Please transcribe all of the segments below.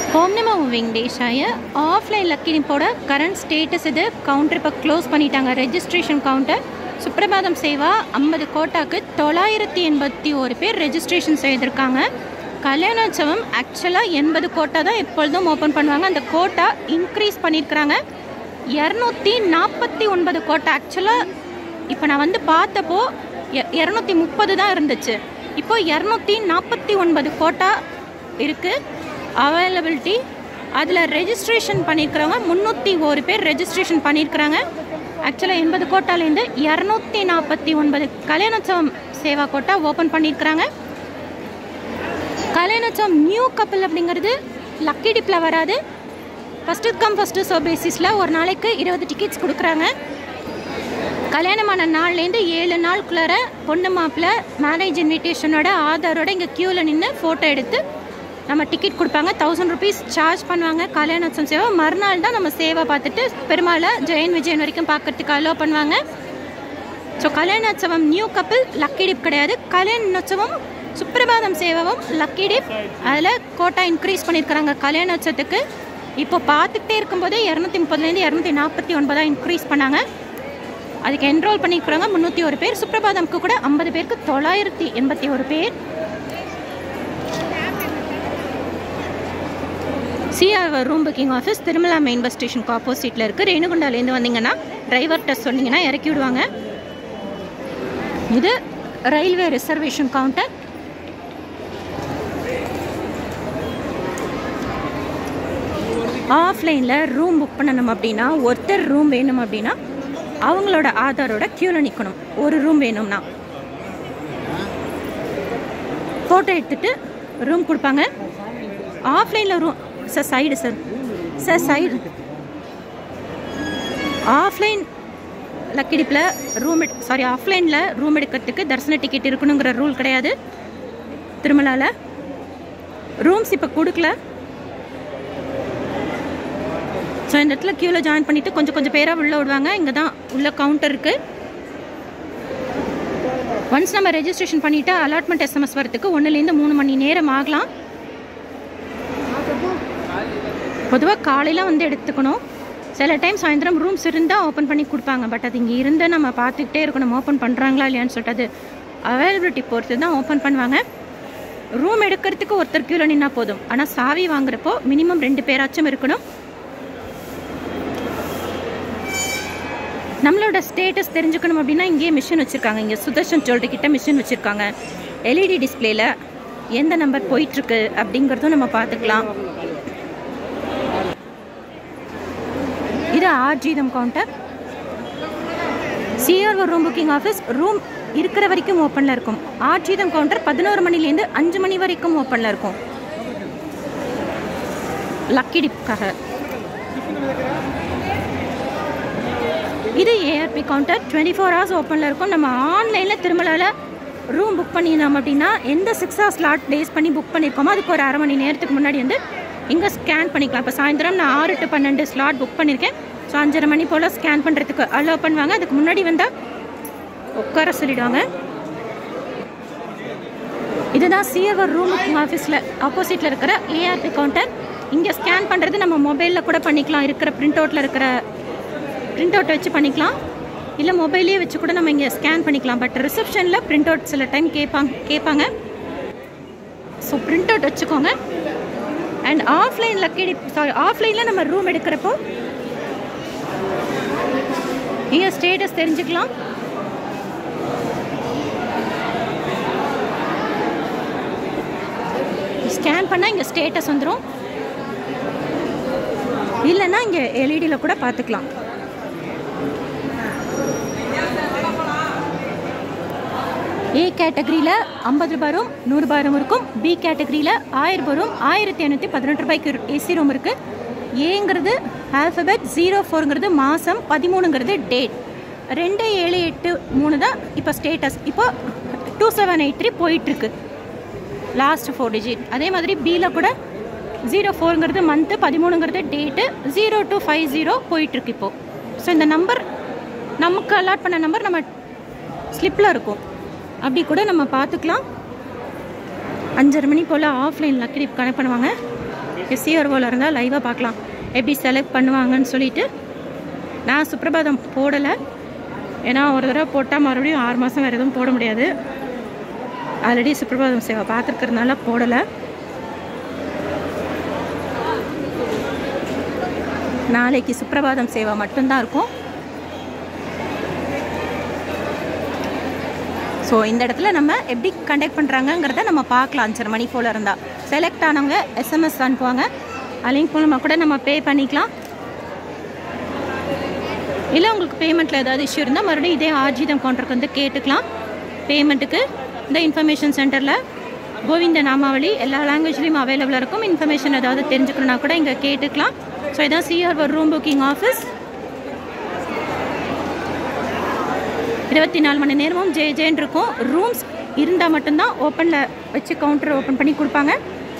ಪೌರ್ಣಿಮಾ ವೆಂಕಟೇಶಾಯ ಆಫ್ಲೈನ್ ಲಕ್ಕಿನಿಪೋட current status இது கவுண்டர் இப்போ க்ளோஸ் பண்ணிட்டாங்க ரெஜிஸ்ட்ரேஷன் கவுண்டர் சுப்ரபாதம் சேவா ஐம்பது கோட்டாக்கு தொள்ளாயிரத்தி எண்பத்தி ஒரு பேர் ரெஜிஸ்ட்ரேஷன் செய்திருக்காங்க கல்யாணோற்சவம் ஆக்சுவலாக எண்பது கோட்டா தான் எப்பொழுதும் ஓப்பன் பண்ணுவாங்க அந்த கோட்டா இன்க்ரீஸ் பண்ணியிருக்கிறாங்க இரநூத்தி நாற்பத்தி ஒன்பது கோட்டா ஆக்சுவலாக இப்போ நான் வந்து பார்த்தப்போ இரநூத்தி முப்பது தான் இருந்துச்சு இப்போ இரநூத்தி நாற்பத்தி ஒன்பது கோட்டா இருக்குது அவைலபிலிட்டி அதில் ரெஜிஸ்ட்ரேஷன் பண்ணியிருக்கிறவங்க முந்நூற்றி ஒரு பேர் ரெஜிஸ்ட்ரேஷன் பண்ணியிருக்கிறாங்க ஆக்சுவலாக எண்பது கோட்டாலேருந்து இரநூத்தி நாற்பத்தி ஒன்பது கல்யாணோற்சவம் சேவா கோட்டா ஓப்பன் பண்ணியிருக்கிறாங்க கல்யாணோற்சவம் நியூ கப்பல் அப்படிங்கிறது லக்கி டிப்பில் வராது ஃபஸ்ட்டு கம் ஃபஸ்ட்டு ஷோ பேசிஸில் ஒரு நாளைக்கு இருபது டிக்கெட்ஸ் கொடுக்குறாங்க கல்யாணமான நாள்லேருந்து ஏழு நாளுக்குள்ளார பொண்ணு மாப்பிள்ளை மேரேஜ் இன்விடேஷனோட ஆதாரோட இங்கே க்யூவில் நின்று ஃபோட்டோ எடுத்து நம்ம டிக்கெட் கொடுப்பாங்க தௌசண்ட் ருபீஸ் சார்ஜ் பண்ணுவாங்க கல்யாணோத்சவம் சேவை மறுநாள் தான் நம்ம சேவை பார்த்துட்டு பெருமாளை ஜெயன் விஜயன் வரைக்கும் பார்க்கறதுக்கு அலோவ் பண்ணுவாங்க so Kalyanotsavam new couple lucky dip கிடையாது கல்யாணோத்சவம் சுப்பிரபாதம் சேவாவும் லக்கி டிப் அதில் கோட்டா இன்க்ரீஸ் பண்ணியிருக்கிறாங்க கல்யாணோத்சவத்துக்கு இப்போ பார்த்துக்கிட்டே இருக்கும்போதே இரநூத்தி முப்பதுலேருந்து இரநூத்தி நாற்பத்தி ஒன்பதாக இன்க்ரீஸ் பண்ணாங்க அதுக்கு என்ரோல் பண்ணியிருக்கிறாங்க முந்நூற்றி ஒரு பேர் சுப்ரபாதம்க்கு கூட ஐம்பது பேருக்கு தொள்ளாயிரத்தி எண்பத்தி ஒரு பேர் CR room booking office Tirumala main bus ஸ்டேஷனுக்கு ஆப்போசிட்டில் இருக்குது ரேணுகுண்டாலேருந்து வந்தீங்கன்னா டிரைவர்கிட்ட சொன்னீங்கன்னா இறக்கி விடுவாங்க இது ரயில்வே ரிசர்வேஷன் கவுண்டர் ஆஃப்லைனில் ரூம் புக் பண்ணணும் அப்படின்னா ஒருத்தர் ரூம் வேணும் அப்படின்னா அவங்களோட ஆதாரோட க்யூவில் நிற்கணும் ஒரு ரூம் வேணும்னா ஃபோட்டோ எடுத்துகிட்டு ரூம் கொடுப்பாங்க ஆஃப்லைனில் room sir side sir sir side offline லக்கிடிப்பில் ரூம் எடு சாரி ஆஃப்லைனில் ரூம் எடுக்கிறதுக்கு தரிசன டிக்கெட் இருக்கணுங்கிற ரூல் கிடையாது திருமலாவில் ரூம்ஸ் இப்போ கொடுக்கல ஸோ இந்த இடத்துல க்யூவில் ஜாயின் பண்ணிவிட்டு கொஞ்சம் கொஞ்சம் பேராக உள்ளே விடுவாங்க இங்கே தான் உள்ள கவுண்டர் இருக்குது ஒன்ஸ் நம்ம ரெஜிஸ்ட்ரேஷன் பண்ணிவிட்டு அலாட்மெண்ட் எஸ்எம்எஸ் வரதுக்கு ஒன்றுலேருந்து மூணு மணி நேரம் ஆகலாம் பொதுவாக காலையில் வந்து எடுத்துக்கணும் சில டைம் சாயந்தரம் ரூம்ஸ் இருந்தால் ஓப்பன் பண்ணி கொடுப்பாங்க பட் அது இங்கே இருந்து நம்ம பார்த்துக்கிட்டே இருக்கணும் ஓப்பன் பண்ணுறாங்களா இல்லையான்னு சொல்லிட்டு அது அவைலபிலிட்டி பொறுத்து தான் ஓப்பன் பண்ணுவாங்க ரூம் எடுக்கிறதுக்கு ஒருத்தர் க்யூவில் நின்னா போதும் ஆனால் சாவி வாங்குறப்போ மினிமம் ரெண்டு பேராச்சும் இருக்கணும் நம்மளோட ஸ்டேட்டஸ் தெரிஞ்சுக்கணும் அப்படின்னா இங்கேயே மிஷின் வச்சுருக்காங்க இங்கே சுதர்ஷன் ஜுவல்லரி கிட்ட மிஷின் வச்சுருக்காங்க எல்இடி டிஸ்பிளேல எந்த நம்பர் போயிட்டுருக்கு அப்படிங்கிறதும் நம்ம பார்த்துக்கலாம் இது ஆர்ஜிதம் counter CR room booking office room இருக்கிற வரைக்கும் ஓப்பனில் இருக்கும் ஆர்ஜிதம் கவுண்டர் பதினோரு மணிலேருந்து அஞ்சு மணி வரைக்கும் ஓப்பனில் இருக்கும் லக்கி டிப்காக இது ARP counter twenty four hours ஓப்பனில் இருக்கும் நம்ம ஆன்லைனில் திருமலாவில் ரூம் புக் பண்ணினோம் அப்படின்னா எந்த சிக்ஸ் ஹவர்ஸ் ஸ்லாட் ப்ளேஸ் பண்ணி புக் பண்ணியிருக்கோமோ அதுக்கு ஒரு அரை மணி நேரத்துக்கு முன்னாடி வந்து இங்கே ஸ்கேன் பண்ணிக்கலாம் இப்போ சாயந்தரம் நான் ஆறு டு பன்னெண்டு ஸ்லாட் புக் பண்ணியிருக்கேன் ஸோ அஞ்சரை மணி போல் ஸ்கேன் பண்ணுறதுக்கு அலோவ் பண்ணுவாங்க அதுக்கு முன்னாடி வந்தால் உட்கார சொல்லிடுவாங்க இதுதான் சிஎவர் ரூம் புக்கிங் ஆஃபீஸில் ஆப்போசிட்டில் இருக்கிற ஏஆர்பி கவுண்டர் இங்கே ஸ்கேன் பண்ணுறது நம்ம மொபைலில் கூட பண்ணிக்கலாம் இருக்கிற பிரிண்ட் அவுட்டில் இருக்கிற பிரிண்ட் அவுட் வச்சு பண்ணிக்கலாம் இல்லை மொபைலே வச்சு கூட நம்ம இங்கே ஸ்கேன் பண்ணிக்கலாம் பட் ரிசப்ஷனில் பிரிண்ட் அவுட் சில டைம் கேட்பாங்க கேட்பாங்க ஸோ பிரிண்ட் அவுட் வச்சுக்கோங்க அண்ட் ஆஃப்லைனில் லக்கி சாரி ஆஃப்லைனில் நம்ம ரூம் எடுக்கிறப்போ இங்கே ஸ்டேட்டஸ் தெரிஞ்சுக்கலாம் ஸ்கேன் பண்ணால் இங்கே ஸ்டேட்டஸ் வந்துடும் இல்லைன்னா இங்கே எல்இடியில் கூட பார்த்துக்கலாம் ஏ கேட்டகரியில் ஐம்பது ரூபாயும் நூறு ரூபாயும் இருக்கும் பி கேட்டகரியில் ஆயிரம் ரூபாயும் ஆயிரத்தி ஐநூற்றி பதினெட்டு ரூபாய்க்கு ஏசி ரூம் இருக்குது ஏங்கிறது ஆல்ஃபபெட் ஜீரோ ஃபோருங்கிறது மாதம் பதிமூணுங்கிறது டேட் ரெண்டு ஏழு எட்டு மூணு தான் இப்போ ஸ்டேட்டஸ் இப்போ டூ செவன் எயிட் த்ரீ போயிட்டுருக்கு லாஸ்ட் ஃபோர் டிஜிட் அதே மாதிரி பியில் கூட ஜீரோ ஃபோருங்கிறது மந்த்து பதிமூணுங்கிறது date zero two five zero போயிட்டுருக்கு இப்போது ஸோ இந்த நம்பர் நமக்கு அலாட் பண்ண நம்பர் நம்ம ஸ்லிப்பில் இருக்கும் அப்படி கூட நம்ம பார்த்துக்கலாம் அஞ்சரை மணி போல் ஆஃப்லைன் லக்கி கனெக்ட் பண்ணுவாங்க எஸ்சிஆர்ஓவில் இருந்தால் லைவாக பார்க்கலாம் எப்படி செலக்ட் பண்ணுவாங்கன்னு சொல்லிட்டு நான் சுப்ரபாதம் போடலை ஏன்னா ஒரு தடவை போட்டால் மறுபடியும் ஆறு மாதம் வேறு எதுவும் போட முடியாது ஆல்ரெடி சுப்ரபாதம் சேவை பார்த்துருக்கறதுனால போடலை நாளைக்கு சுப்ரபாதம் சேவை மட்டும்தான் இருக்கும் ஸோ இந்த இடத்துல நம்ம எப்படி கண்டக்ட் பண்ணுறாங்கங்கிறத நம்ம பார்க்கலாம் அஞ்சரை மணி போல் இருந்தால் செலக்ட் ஆனவங்க எஸ்எம்எஸ் அனுப்புவாங்க லிங்க் மூலமாக கூட நம்ம பே பண்ணிக்கலாம் இல்லை உங்களுக்கு பேமெண்ட்டில் ஏதாவது இஷ்யூ இருந்தால் மறுபடியும் இதே ஆர்ஜிதம் கவுண்டருக்கு வந்து கேட்டுக்கலாம் பேமெண்ட்டுக்கு இந்த இன்ஃபர்மேஷன் சென்டரில் கோவிந்த நாமாவளி எல்லா லாங்குவேஜ்லேயும் அவைலபிளாக இருக்கும் இன்ஃபர்மேஷன் ஏதாவது தெரிஞ்சுக்கணுன்னா கூட இங்கே கேட்டுக்கலாம் ஸோ இதான் சிஆர் ஒரு ரூம் புக்கிங் ஆஃபீஸ் இருபத்தி நாலு மணி நேரமும் ஜே ஜேன்னு இருக்கும் ரூம்ஸ் இருந்தால் மட்டும்தான் ஓப்பனில் வச்சு கவுண்டர் ஓப்பன் பண்ணி கொடுப்பாங்க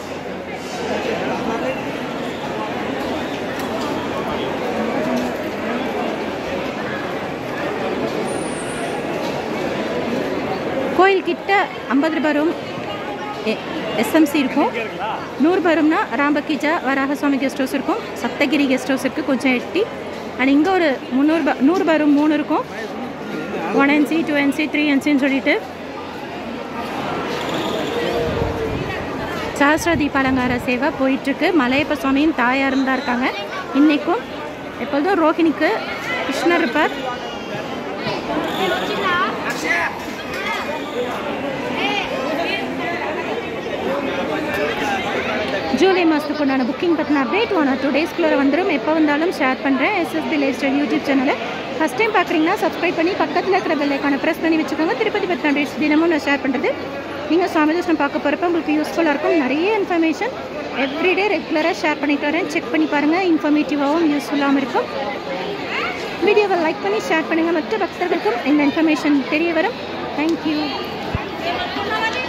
கோயில் கிட்ட ஐம்பது ரூபாய் ரூம் எஸ்எம்சி இருக்கும் நூறு ரூபாய் ரூம்னா ராம்பக்கிஜா வராகசுவாமி கெஸ்ட் ஹவுஸ் இருக்கும் சப்தகிரி கெஸ்ட் ஹவுஸ் இருக்குது கொஞ்சம் எட்டி அண்ட் இங்கே ஒரு முந்நூறுபா நூறுரூபா ரூம் மூணு இருக்கும் one NC two NC three என்சின்னு சொல்லிட்டு சஹஸ்ர தீபாலங்கார சேவை போயிட்டுருக்கு மலையப்ப சுவாமியும் தாயாரும் தான் இருக்காங்க இன்றைக்கும் எப்பொழுதும் ரோஹிணிக்கு கிருஷ்ணர் இருப்பார் ஜூலை மாதத்துக்கு உண்டான புக்கிங் பற்றின அப்டேட் ஒன் ஆர் டூ டேஸ்க்குள்ளே வந்துடும் எப்போ வந்தாலும் ஷேர் பண்ணுறேன் எஸ்எஸ்பி லைஃப் ஸ்டைல் யூடியூப் சேனலை ஃபஸ்ட் டைம் பார்க்குறீங்கன்னா சப்ஸ்கிரைப் பண்ணி பக்கத்தில் இருக்கிற பெல்லைக்கான ப்ரெஸ் பண்ணி வச்சுக்கோங்க திருப்பதி பற்றின அப்டேட்ஸ் தினமும் நான் ஷேர் பண்ணுறது நீங்கள் சுவாமி தர்ஷனம் பார்க்க போகிறப்ப உங்களுக்கு யூஸ்ஃபுல்லாக இருக்கும் நிறைய இன்ஃபர்மேஷன் எவ்ரிடே ரெகுலராக ஷேர் பண்ணிட்டு வரேன் செக் பண்ணி பாருங்கள் இன்ஃபர்மேட்டிவாகவும் யூஸ்ஃபுல்லாகவும் இருக்கும் வீடியோவை லைக் பண்ணி ஷேர் பண்ணுங்கள் மற்ற பக்தர்களுக்கும் இந்த இன்ஃபர்மேஷன் தெரிய வரும் தேங்க்யூ